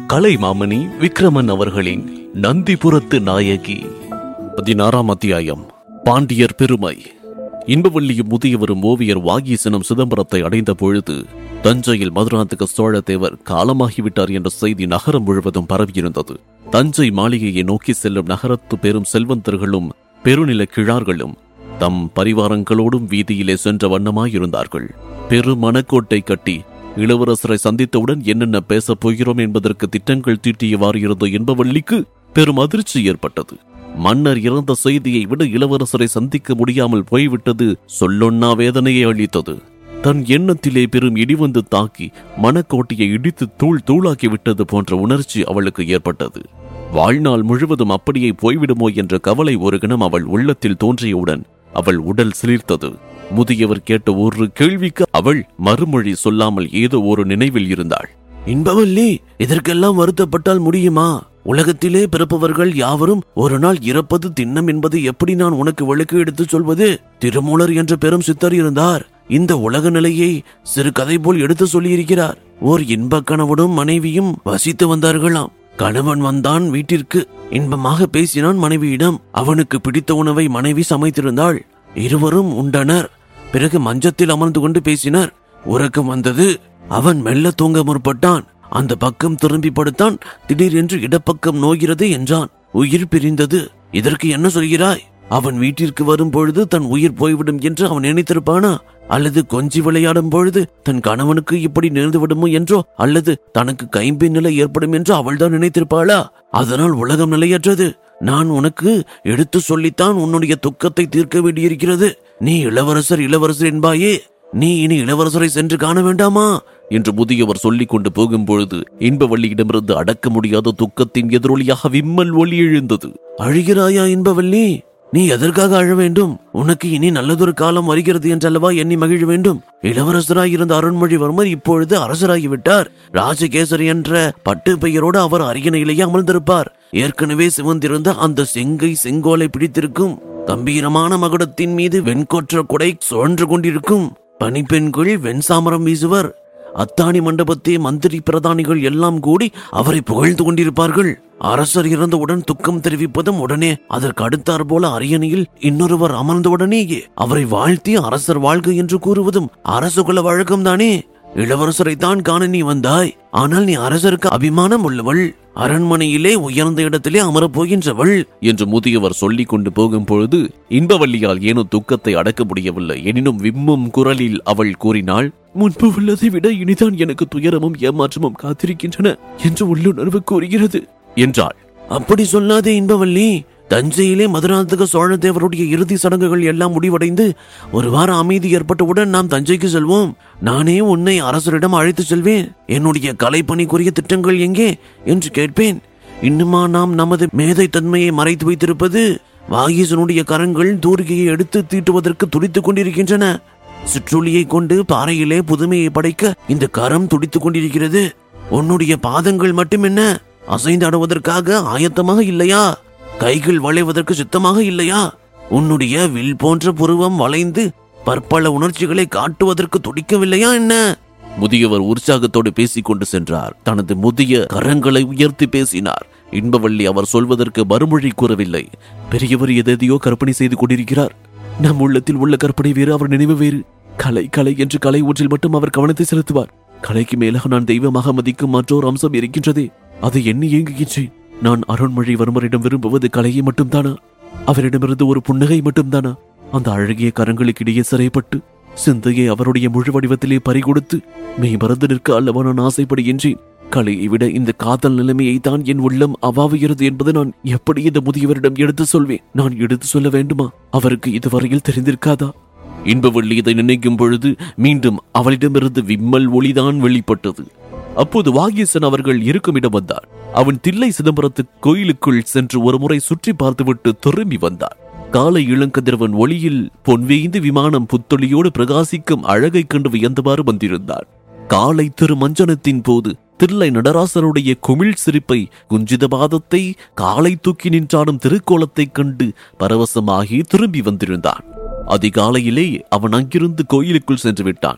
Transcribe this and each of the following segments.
கலைமாமணி விக்ரமன் அவர்களின் நந்திபுரத்து நாயகி பதினாறாம் அத்தியாயம் பாண்டியர் பெருமை இன்பவள்ளியும் முதியவரும் ஓவியர் வாகீசனும் சிதம்பரத்தை அடைந்த பொழுது தஞ்சையில் மதுராந்தக சோழதேவர் காலமாகிவிட்டார் என்ற செய்தி நகரம் முழுவதும் பரவியிருந்தது தஞ்சை மாளிகையை நோக்கி செல்லும் நகரத்து பெரும் செல்வந்தர்களும் பெருநில கிழார்களும் தம் பரிவாரங்களோடும் வீதியிலே சென்ற வண்ணமாயிருந்தார்கள் பெரு மணக்கோட்டை கட்டி இளவரசரை சந்தித்தவுடன் என்னென்ன பேசப் போகிறோம் என்பதற்கு திட்டங்கள் தீட்டியவாறு இருந்த என்பவள்ளிக்கு பெரும் அதிர்ச்சி ஏற்பட்டது மன்னர் இறந்த செய்தியை விட இளவரசரை சந்திக்க முடியாமல் போய்விட்டது சொல்லொன்னா வேதனையை அளித்தது தன் எண்ணத்திலே பெரும் இடிவந்து தாக்கி மணக்கோட்டையை இடித்து தூள் தூளாக்கி விட்டது போன்ற உணர்ச்சி அவளுக்கு ஏற்பட்டது வாழ்நாள் முழுவதும் அப்படியே போய்விடுமோ என்ற கவலை ஒரு கணம் அவள் உள்ளத்தில் தோன்றியவுடன் அவள் உடல் சிலிர்த்தது முதியவர் கேட்ட ஒரு கேள்விக்கு அவள் மறுமொழி சொல்லாமல் ஏதோ ஒரு நினைவில் இருந்தாள் இன்பவல்லி இதற்கெல்லாம் வருத்தப்பட்டால் முடியுமா உலகத்திலே பிறப்பவர்கள் யாவரும் ஒரு நாள் இறப்பது திண்ணம் என்பது எப்படி நான் உனக்கு விளக்கு எடுத்துச் சொல்வது திருமூலர் என்ற பெரும் சித்தர் இருந்தார் இந்த உலக நிலையை சிறு கதை போல் எடுத்து சொல்லியிருக்கிறார் ஓர் இன்பக் கணவனும் மனைவியும் வசித்து வந்தார்களாம் கணவன் வந்தான் வீட்டிற்கு இன்பமாக பேசினான் மனைவியிடம் அவனுக்கு பிடித்த உணவை மனைவி சமைத்திருந்தாள் இருவரும் உண்டனர் பிறகு மஞ்சத்தில் அமர்ந்து கொண்டு பேசினர் உறக்கம் வந்தது அவன் மெல்ல தூங்க முற்பட்டான் அந்த பக்கம் திரும்பி படுத்தான் திடீரென்று இடப்பக்கம் நோகிறது என்றான் உயிர் பிரிந்தது இதற்கு என்ன சொல்கிறாய் அவன் வீட்டிற்கு வரும் பொழுது தன் உயிர் போய்விடும் என்று அவன் நினைத்திருப்பானா அல்லது கொஞ்சி விளையாடும் பொழுது தன் கணவனுக்கு இப்படி நேர்ந்து விடுமோ என்றோ அல்லது தனக்கு கைம்பின் நிலை ஏற்படும் என்று அவள்தான் நினைத்திருப்பாளா அதனால் உலகம் நிலையற்றது நான் உனக்கு எடுத்து சொல்லித்தான் உன்னுடைய துக்கத்தை தீர்க்க வேண்டியிருக்கிறது நீ இளவரசர் இளவரசர் என்பாயே நீ இனி இளவரசரை சென்று காண வேண்டாமா என்று முதியவர் சொல்லிக் கொண்டு போகும்பொழுது இன்பவள்ளியிடமிருந்து அடக்க முடியாத துக்கத்தின் எதிரொலியாக விம்மல் ஒளி எழுந்தது அழுகிறாயா இன்பவல்லி நீ எதற்காக அழ வேண்டும் உனக்கு இனி நல்லதொரு காலம் வருகிறது என்றல்லவா எண்ணி மகிழ வேண்டும் இளவரசராய் இருந்த அருண்மொழிவர்மர் இப்பொழுது அரசராகிவிட்டார் ராஜகேசரி என்ற பட்டு பெயரோடு அவர் அரியணையிலேயே அமர்ந்திருப்பார் ஏற்கனவே சிவந்திருந்த அந்த செங்கை செங்கோலை பிடித்திருக்கும் கம்பீரமான மகுடத்தின் மீது வெண்கொற்ற கொடை சுழன்று கொண்டிருக்கும் பனிப்பெண்கள் வெண்சாமரம் வீசுவர் அத்தாணி மண்டபத்தே மந்திரி பிரதானிகள் எல்லாம் கூடி அவரை புகழ்ந்து கொண்டிருப்பார்கள் அரசர் இறந்தவுடன் துக்கம் தெரிவிப்பதும் உடனே அதற்கு அடுத்தாற் போல அரியணையில் இன்னொருவர் அமர்ந்தவுடனேயே அவரை வாழ்த்தி அரசர் வாழ்க என்று கூறுவதும் அரசுகுல வழக்கம்தானே இளவரசரை தான் காண நீ வந்தாய் ஆனால் நீ அரசருக்கு அபிமானம் உள்ளவள் அரண்மனையிலே உயர்ந்த இடத்திலே அமரப் போகின்றவள் என்று முதியவர் சொல்லிக் கொண்டு போகும் பொழுது இன்பவல்லியால் ஏனோ துக்கத்தை அடக்க முடியவில்லை எனினும் விம்மும் குரலில் அவள் கூறினாள் முன்பு உள்ளதை விட இனிதான் எனக்கு துயரமும் ஏமாற்றமும் காத்திருக்கின்றன என்று உள்ளுணர்வு கூறுகிறது என்றாள் அப்படி சொல்லாதே இன்பவல்லி தஞ்சையிலே மதுராந்தக சோழதேவருடைய இறுதி சடங்குகள் எல்லாம் முடிவடைந்து ஒரு வார அமைதி ஏற்பட்டவுடன் நாம் தஞ்சைக்கு செல்வோம் நானே உன்னை அரசரிடம் அழைத்து செல்வேன் என்னுடைய கலைப்பணிக்குரிய திட்டங்கள் எங்கே என்று கேட்பேன் இன்னுமா நாம் நமது மேதை தன்மையை மறைத்து வைத்திருப்பது வாகீசனுடைய கரங்கள் தூரிகையை எடுத்து தீட்டுவதற்கு துடித்துக் கொண்டிருக்கின்றன சிற்றுளியை கொண்டு பாறையிலே புதுமையை படைக்க இந்த கரம் துடித்துக் கொண்டிருக்கிறது உன்னுடைய பாதங்கள் மட்டும் என்ன அசைந்து ஆடுவதற்காக ஆயத்தமாக இல்லையா கைகள் வளைவதற்கு சித்தமாக இல்லையா உன்னுடைய வில் போன்ற புருவம் வளைந்து பற்பல உணர்ச்சிகளை காட்டுவதற்கு துடிக்கவில்லையா என்ன முதியவர் உற்சாகத்தோடு பேசிக் கொண்டு சென்றார் தனது முதிய கரங்களை உயர்த்தி பேசினார் இன்பவள்ளி அவர் சொல்வதற்கு மறுமொழி கூறவில்லை பெரியவர் எதையோ கற்பனை செய்து கொண்டிருக்கிறார் நம் உள்ளத்தில் உள்ள கற்பனை வேறு அவர் நினைவு வேறு கலை கலை என்று கலை ஒன்றில் மட்டும் அவர் கவனத்தை செலுத்துவார் கலைக்கு மேலாக நான் தெய்வமாக மதிக்கும் மற்றொரு அம்சம் இருக்கின்றதே அதை எண்ணி ஏங்குகின்றேன் நான் அருண்மொழிவர்மரிடம் விரும்புவது கலையை மட்டும்தானா அவரிடமிருந்து ஒரு புன்னகை மட்டும்தானா அந்த அழகிய கரங்களுக்கிடையே சிறைப்பட்டு சிந்தையை அவருடைய முழு வடிவத்திலே பறிகொடுத்து மெய் மறந்து நிற்க அல்லவா நான் ஆசைப்படுகின்றேன் கலையை விட இந்த காதல் நிலைமையை தான் என் உள்ளம் அவாவுகிறது என்பதை நான் எப்படி இந்த முதியவரிடம் எடுத்து சொல்வேன் நான் எடுத்து சொல்ல வேண்டுமா அவருக்கு இதுவரையில் தெரிந்திருக்காதா இன்பவள்ளி இதை நினைக்கும் பொழுது மீண்டும் அவளிடமிருந்து விம்மல் ஒளிதான் வெளிப்பட்டது அப்போது வாகீசன் அவர்கள் இருக்குமிடம் வந்தார் அவன் தில்லை சிதம்பரத்து கோயிலுக்குள் சென்று ஒருமுறை சுற்றி பார்த்துவிட்டு திரும்பி வந்தார் காலை இளங்கதிரவன் ஒளியில் பொன்வேய்ந்து விமானம் புத்தொளியோடு பிரகாசிக்கும் அழகைக் கண்டு வியந்தவாறு வந்திருந்தார் காலை திருமஞ்சனத்தின் போது தில்லை நடராசருடைய குமிழ் சிரிப்பை குஞ்சித பாதத்தை காலை தூக்கி நின்றாடும் திருக்கோலத்தைக் கண்டு பரவசமாகி திரும்பி வந்திருந்தான் அதிகாலையிலே அவன் அங்கிருந்து கோயிலுக்குள் சென்று விட்டான்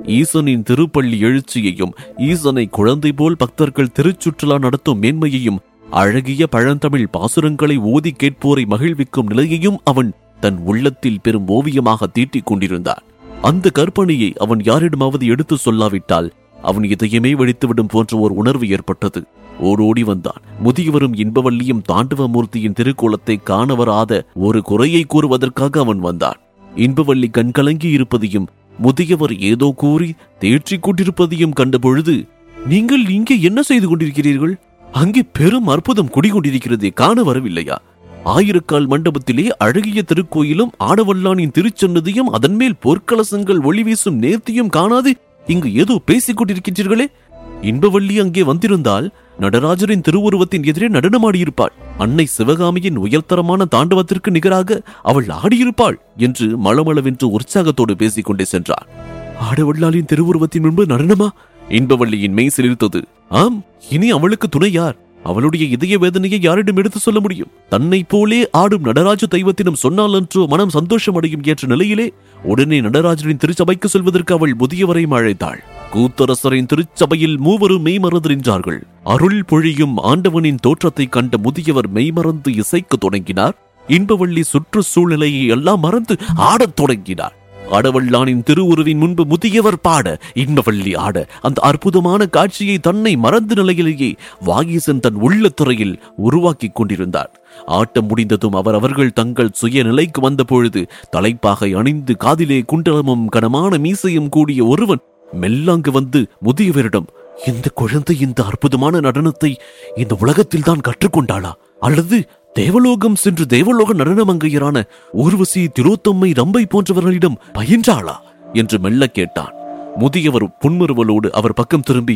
ஈசனின் திருப்பள்ளி எழுச்சியையும் ஈசனை குழந்தை போல் பக்தர்கள் திருச்சுற்றுலா நடத்தும் மேன்மையையும் அழகிய பழந்தமிழ் பாசுரங்களை ஓதி கேட்போரை மகிழ்விக்கும் நிலையையும் அவன் தன் உள்ளத்தில் பெரும் ஓவியமாக தீட்டிக் கொண்டிருந்தான் அந்த கற்பனையை அவன் யாரிடமாவது எடுத்து சொல்லாவிட்டால் அவன் இதயமே வெடித்துவிடும் போன்ற ஒரு உணர்வு ஏற்பட்டது ஓடோடி வந்தான் முதியவரும் இன்பவல்லியும் தாண்டவமூர்த்தியின் திருக்கோலத்தை காண வராத ஒரு குறையை கூறுவதற்காக அவன் வந்தான் இன்பவல்லி கண்கலங்கி இருப்பதையும் முதியவர் ஏதோ கூறி தேற்றிக் கொண்டிருப்பதையும் கண்டபொழுது நீங்கள் இங்கே என்ன செய்து கொண்டிருக்கிறீர்கள் அங்கே பெரும் அற்புதம் குடிகொண்டிருக்கிறதே காண வரவில்லையா ஆயிரக்கால் மண்டபத்திலே அழகிய திருக்கோயிலும் ஆடவல்லானின் திருச்சன்னதியும் அதன் மேல் பொற்கலசங்கள் ஒளி வீசும் நேர்த்தியும் காணாது இங்கு ஏதோ பேசிக் கொண்டிருக்கின்றீர்களே இன்பவள்ளி அங்கே வந்திருந்தால் நடராஜரின் திருவுருவத்தின் எதிரே நடனமாடியிருப்பாள் அன்னை சிவகாமியின் உயர்தரமான தாண்டவத்திற்கு நிகராக அவள் ஆடியிருப்பாள் என்று மளமளவென்று உற்சாகத்தோடு பேசிக் கொண்டே சென்றார் ஆடவள்ளாளின் திருவுருவத்தின் முன்பு நடனமா இன்பவள்ளியின் மெய் சிலிர்த்தது ஆம் இனி அவளுக்கு துணை யார் அவளுடைய இதய வேதனையை யாரிடம் எடுத்து சொல்ல முடியும் தன்னை போலே ஆடும் நடராஜ தெய்வத்திடம் சொன்னால் அன்றோ மனம் சந்தோஷம் அடையும் என்ற நிலையிலே உடனே நடராஜரின் திருச்சபைக்கு செல்வதற்கு அவள் முதியவரையும் அழைத்தாள் கூத்தரசரின் திருச்சபையில் மூவரும் மெய்மறந்து நின்றார்கள் அருள் பொழியும் ஆண்டவனின் தோற்றத்தை கண்ட முதியவர் மெய்மறந்து இசைக்கத் தொடங்கினார் இன்பவள்ளி சுற்றுச்சூழ்நிலையை எல்லாம் மறந்து ஆடத் தொடங்கினார் ஆடவல்லானின் திருவுருவின் முன்பு முதியவர் பாட இன்பவள்ளி ஆட அந்த அற்புதமான காட்சியை தன்னை மறந்த நிலையிலேயே வாகீசன் தன் உள்ளத்துறையில் உருவாக்கிக் கொண்டிருந்தார் ஆட்டம் முடிந்ததும் அவர் அவர்கள் தங்கள் சுய நிலைக்கு வந்த பொழுது தலைப்பாகை அணிந்து காதிலே குண்டலமும் கனமான மீசையும் கூடிய ஒருவன் மெல்லாங்கு வந்து முதியவரிடம் இந்த குழந்தை இந்த அற்புதமான நடனத்தை இந்த உலகத்தில் தான் கற்றுக்கொண்டாளா அல்லது தேவலோகம் சென்று தேவலோக நடனமங்கையரான ஊர்வசி திரோத்தம்மை ரம்பை போன்றவர்களிடம் பயின்றாளா என்று மெல்ல கேட்டான் முதியவர் புன்முறுவலோடு அவர் பக்கம் திரும்பி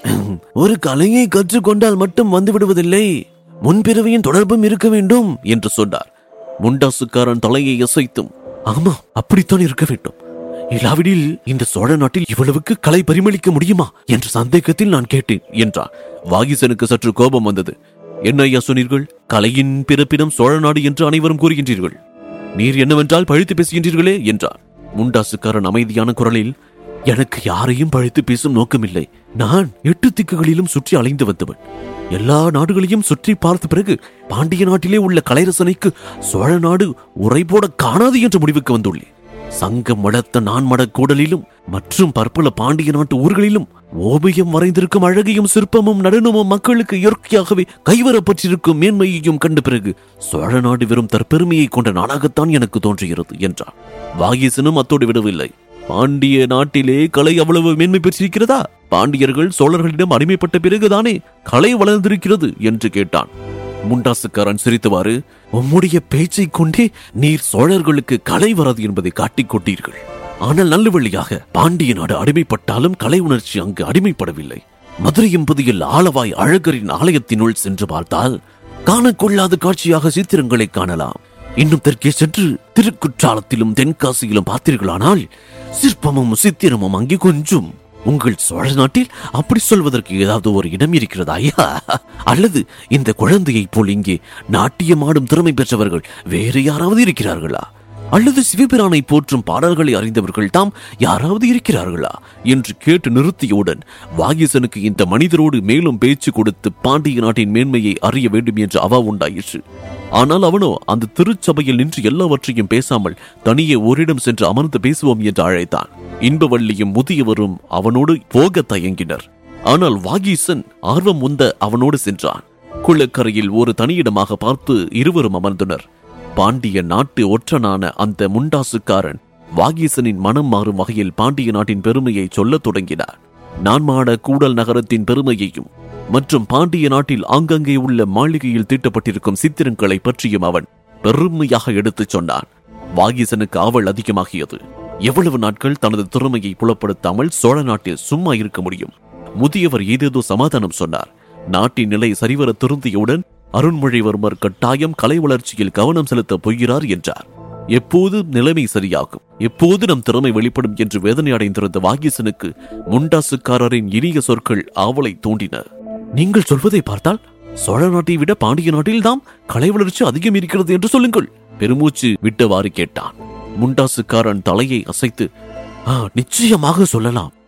ஒரு கலையை கற்றுக்கொண்டால் மட்டும் வந்து விடுவதில்லை முன்பிறவியின் தொடர்பும் இருக்க வேண்டும் என்று சொன்னார் முண்டாசுக்காரன் தலையை அசைத்தும் ஆமா அப்படித்தான் இருக்க வேண்டும் இல்லாவிடில் இந்த சோழ நாட்டில் இவ்வளவுக்கு கலை பரிமளிக்க முடியுமா என்ற சந்தேகத்தில் நான் கேட்டேன் என்றார் வாகிசனுக்கு சற்று கோபம் வந்தது என்ன ஐயா சொன்னீர்கள் கலையின் பிறப்பிடம் சோழ நாடு என்று அனைவரும் கூறுகின்றீர்கள் நீர் என்னவென்றால் பழித்து பேசுகின்றீர்களே என்றார் முண்டாசுக்காரன் அமைதியான குரலில் எனக்கு யாரையும் பழித்து பேசும் நோக்கமில்லை நான் எட்டு திக்குகளிலும் சுற்றி அலைந்து வந்தவன் எல்லா நாடுகளையும் சுற்றி பார்த்த பிறகு பாண்டிய நாட்டிலே உள்ள கலைரசனைக்கு சோழ நாடு உரை போட காணாது என்ற முடிவுக்கு வந்துள்ளேன் சங்கம் வளர்த்த நான்மட கூடலிலும் மற்றும் பற்பல பாண்டிய நாட்டு ஊர்களிலும் ஓவியம் வரைந்திருக்கும் அழகையும் சிற்பமும் நடனமும் மக்களுக்கு இயற்கையாகவே கைவரப்பட்டிருக்கும் மேன்மையையும் கண்ட பிறகு சோழ நாடு வெறும் தற்பெருமையை கொண்ட நாடாகத்தான் எனக்கு தோன்றுகிறது என்றார் வாகீசனும் அத்தோடு விடவில்லை பாண்டிய நாட்டிலே கலை அவ்வளவு மேன்மை பெற்றிருக்கிறதா பாண்டியர்கள் சோழர்களிடம் அடிமைப்பட்ட பிறகுதானே கலை வளர்ந்திருக்கிறது என்று கேட்டான் முண்டாசுக்காரன் சிரித்தவாறு உம்முடைய பேச்சை கொண்டே நீர் சோழர்களுக்கு கலை வராது என்பதை காட்டிக் கொண்டீர்கள் ஆனால் நல்ல வழியாக பாண்டிய நாடு அடிமைப்பட்டாலும் கலை உணர்ச்சி அங்கு அடிமைப்படவில்லை மதுரை எம்பதியில் ஆளவாய் அழகரின் ஆலயத்தினுள் சென்று பார்த்தால் காணக்கொள்ளாத காட்சியாக சித்திரங்களை காணலாம் இன்னும் தெற்கே சென்று திருக்குற்றாலத்திலும் தென்காசியிலும் பார்த்தீர்களானால் சிற்பமும் சித்திரமும் அங்கே கொஞ்சம் உங்கள் சோழ நாட்டில் அப்படி சொல்வதற்கு ஏதாவது ஒரு இடம் இருக்கிறதா ஐயா அல்லது இந்த குழந்தையைப் போல் இங்கே நாட்டியமாடும் திறமை பெற்றவர்கள் வேறு யாராவது இருக்கிறார்களா அல்லது சிவபிரானை போற்றும் பாடல்களை அறிந்தவர்கள் தாம் யாராவது இருக்கிறார்களா என்று கேட்டு நிறுத்தியவுடன் வாகீசனுக்கு இந்த மனிதரோடு மேலும் பேச்சு கொடுத்து பாண்டிய நாட்டின் மேன்மையை அறிய வேண்டும் என்ற அவா உண்டாயிற்று ஆனால் அவனோ அந்த திருச்சபையில் நின்று எல்லாவற்றையும் பேசாமல் தனியே ஓரிடம் சென்று அமர்ந்து பேசுவோம் என்று அழைத்தான் இன்பவள்ளியும் முதியவரும் அவனோடு போக தயங்கினர் ஆனால் வாகீசன் ஆர்வம் உந்த அவனோடு சென்றான் குளக்கரையில் ஒரு தனியிடமாக பார்த்து இருவரும் அமர்ந்தனர் பாண்டிய நாட்டு ஒற்றனான அந்த முண்டாசுக்காரன் வாகீசனின் மனம் மாறும் வகையில் பாண்டிய நாட்டின் பெருமையை சொல்லத் தொடங்கினார் நான்மாட கூடல் நகரத்தின் பெருமையையும் மற்றும் பாண்டிய நாட்டில் ஆங்கங்கே உள்ள மாளிகையில் தீட்டப்பட்டிருக்கும் சித்திரங்களை பற்றியும் அவன் பெருமையாக எடுத்துச் சொன்னான் வாகீசனுக்கு ஆவல் அதிகமாகியது எவ்வளவு நாட்கள் தனது திறமையை புலப்படுத்தாமல் சோழ நாட்டில் சும்மா இருக்க முடியும் முதியவர் ஏதேதோ சமாதானம் சொன்னார் நாட்டின் நிலை சரிவர திருந்தியவுடன் அருண்மொழிவர்மர் கட்டாயம் கலை வளர்ச்சியில் கவனம் செலுத்த போகிறார் என்றார் எப்போது நிலைமை சரியாகும் எப்போது நம் திறமை வெளிப்படும் என்று வேதனை அடைந்திருந்த வாகீசனுக்கு முண்டாசுக்காரரின் இனிய சொற்கள் ஆவலை தூண்டின நீங்கள் சொல்வதை பார்த்தால் சோழ நாட்டை விட பாண்டிய நாட்டில்தான் கலை வளர்ச்சி அதிகம் இருக்கிறது என்று சொல்லுங்கள் பெருமூச்சு விட்டவாறு கேட்டான் முண்டாசுக்காரன் தலையை அசைத்து "ஆ, நிச்சயமாக சொல்லலாம்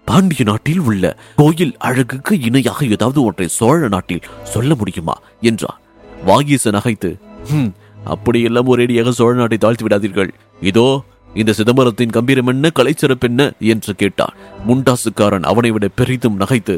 பாண்டிய நாட்டில் உள்ள கோயில் அழகுக்கு இணையாக ஏதாவது ஒன்றை சோழ நாட்டில் சொல்ல முடியுமா என்றான் வாகீசன் நகைத்து "ஹும், அப்படியெல்லாம் ஒரேடியாக சோழ நாட்டை தாழ்த்தி விடாதீர்கள் இதோ இந்த சிதம்பரத்தின் கம்பீரம் என்ன கலைச்சிறப்பு என்ன என்று கேட்டான் முண்டாசுக்காரன் அவனை விட பெரிதும் நகைத்து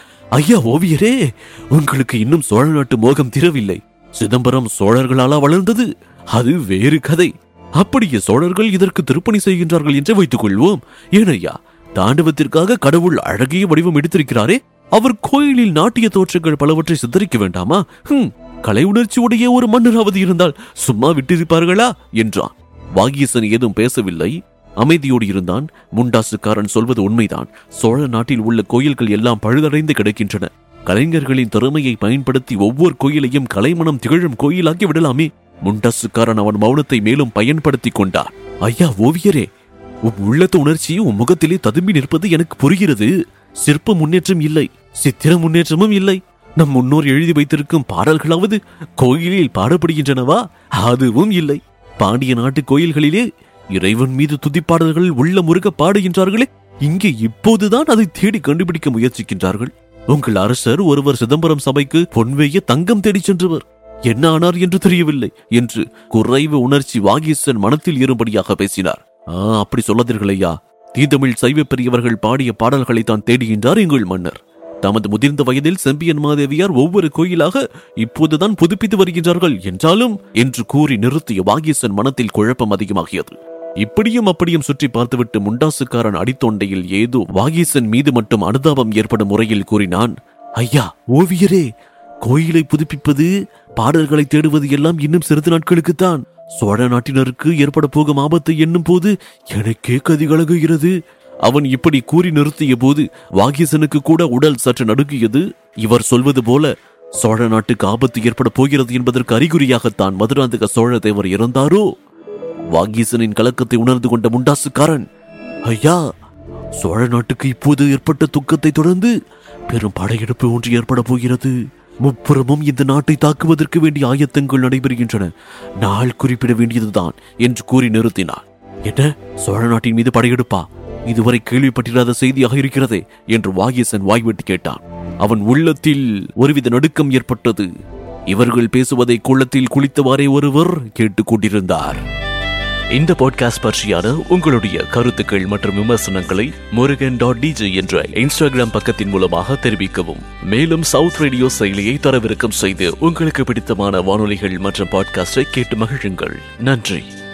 ஐயா ஓவியரே உங்களுக்கு இன்னும் சோழ நாட்டு மோகம் திரவில்லை சிதம்பரம் சோழர்களாலா வளர்ந்தது அது வேறு கதை அப்படியே சோழர்கள் இதற்கு திருப்பணி செய்கின்றார்கள் என்று வைத்துக் கொள்வோம் ஏனையா தாண்டவத்திற்காக கடவுள் அழகிய வடிவம் எடுத்திருக்கிறாரே அவர் கோயிலில் நாட்டிய தோற்றங்கள் பலவற்றை சித்தரிக்க வேண்டாமா ஹம், கலை உணர்ச்சி உடைய ஒரு மன்னராவது இருந்தால் சும்மா விட்டிருப்பார்களா என்றான் வாகீசன் ஏதும் பேசவில்லை அமைதியோடு இருந்தான் முண்டாசுக்காரன் சொல்வது உண்மைதான் சோழ நாட்டில் உள்ள கோயில்கள் எல்லாம் பழுதடைந்து கிடக்கின்றன கலைஞர்களின் திறமையை பயன்படுத்தி ஒவ்வொரு கோயிலையும் கலைமணம் திகழும் கோயிலாக்கி விடலாமே முண்டாசுக்காரன் அவன் மௌனத்தை மேலும் பயன்படுத்திக் கொண்டான் ஐயா ஓவியரே உன் உள்ளத்து உணர்ச்சி உன் முகத்திலே ததும்பி நிற்பது எனக்கு புரிகிறது சிற்ப முன்னேற்றம் இல்லை சித்திர முன்னேற்றமும் இல்லை நம் முன்னோர் எழுதி வைத்திருக்கும் பாடல்களாவது கோயிலில் பாடப்படுகின்றனவா அதுவும் இல்லை பாண்டிய நாட்டு கோயில்களிலே இறைவன் மீது துதிப்பாடல்கள் உள்ள முருக பாடுகின்றார்களே இங்கே இப்போதுதான் அதை தேடி கண்டுபிடிக்க முயற்சிக்கின்றார்கள் உங்கள் அரசர் ஒருவர் சிதம்பரம் சபைக்கு பொன்வேய தங்கம் தேடிச் சென்றவர் என்ன ஆனார் என்று தெரியவில்லை என்று குறைவு உணர்ச்சி வாகீசன் மனத்தில் ஏறும்படியாக பேசினார் ஆ அப்படி சொல்லாதீர்கள் ஐயா தீந்தமிழ் சைவ பெரியவர்கள் பாடிய பாடல்களை தான் தேடுகின்றார் எங்கள் மன்னர் தமது முதிர்ந்த வயதில் செம்பியன் மாதேவியார் ஒவ்வொரு கோயிலாக இப்போதுதான் புதுப்பித்து வருகின்றார்கள் என்றாலும் என்று கூறி நிறுத்திய வாகீசன் மனத்தில் குழப்பம் அதிகமாகியது இப்படியும் அப்படியும் சுற்றி பார்த்துவிட்டு முண்டாசுக்காரன் அடித்தொண்டையில் ஏதோ வாகீசன் மீது மட்டும் அனுதாபம் ஏற்படும் முறையில் கூறினான் ஐயா ஓவியரே கோயிலை புதுப்பிப்பது பாடல்களை தேடுவது எல்லாம் இன்னும் சிறிது நாட்களுக்குத்தான் சோழ நாட்டினருக்கு ஏற்பட போகும் ஆபத்தை எண்ணும் போது எனக்கே கதிகலகுகிறது அவன் இப்படி கூறி நிறுத்திய போது வாகீசனுக்கு கூட உடல் சற்று நடுங்கியது இவர் சொல்வது போல சோழ நாட்டுக்கு ஆபத்து ஏற்பட போகிறது என்பதற்கு அறிகுறியாகத்தான் மதுராந்தக சோழ தேவர் இறந்தாரோ வாகீசனின் கலக்கத்தை உணர்ந்து கொண்ட முண்டாசுக்காரன் ஐயா சோழ நாட்டுக்கு இப்போது ஏற்பட்ட துக்கத்தை தொடர்ந்து பெரும் படையெடுப்பு ஒன்று ஏற்பட போகிறது முப்புறமும் இந்த நாட்டை தாக்குவதற்கு வேண்டிய ஆயத்தங்கள் நடைபெறுகின்றன நாள் குறிப்பிட வேண்டியதுதான் என்று கூறி நிறுத்தினார் என்ன சோழ நாட்டின் மீது படையெடுப்பா இதுவரை கேள்விப்பட்டிராத செய்தியாக இருக்கிறதே என்று வாகீசன் வாய்விட்டு கேட்டான் அவன் உள்ளத்தில் ஒருவித நடுக்கம் ஏற்பட்டது இவர்கள் பேசுவதை குளத்தில் குளித்தவாறே ஒருவர் கேட்டுக் கொண்டிருந்தார் இந்த பாட்காஸ்ட் பற்றியான உங்களுடைய கருத்துக்கள் மற்றும் விமர்சனங்களை முருகன் டாட் டிஜே என்ற இன்ஸ்டாகிராம் பக்கத்தின் மூலமாக தெரிவிக்கவும் மேலும் சவுத் ரேடியோ செயலியை தரவிறக்கம் செய்து உங்களுக்கு பிடித்தமான வானொலிகள் மற்றும் பாட்காஸ்டை கேட்டு மகிழுங்கள் நன்றி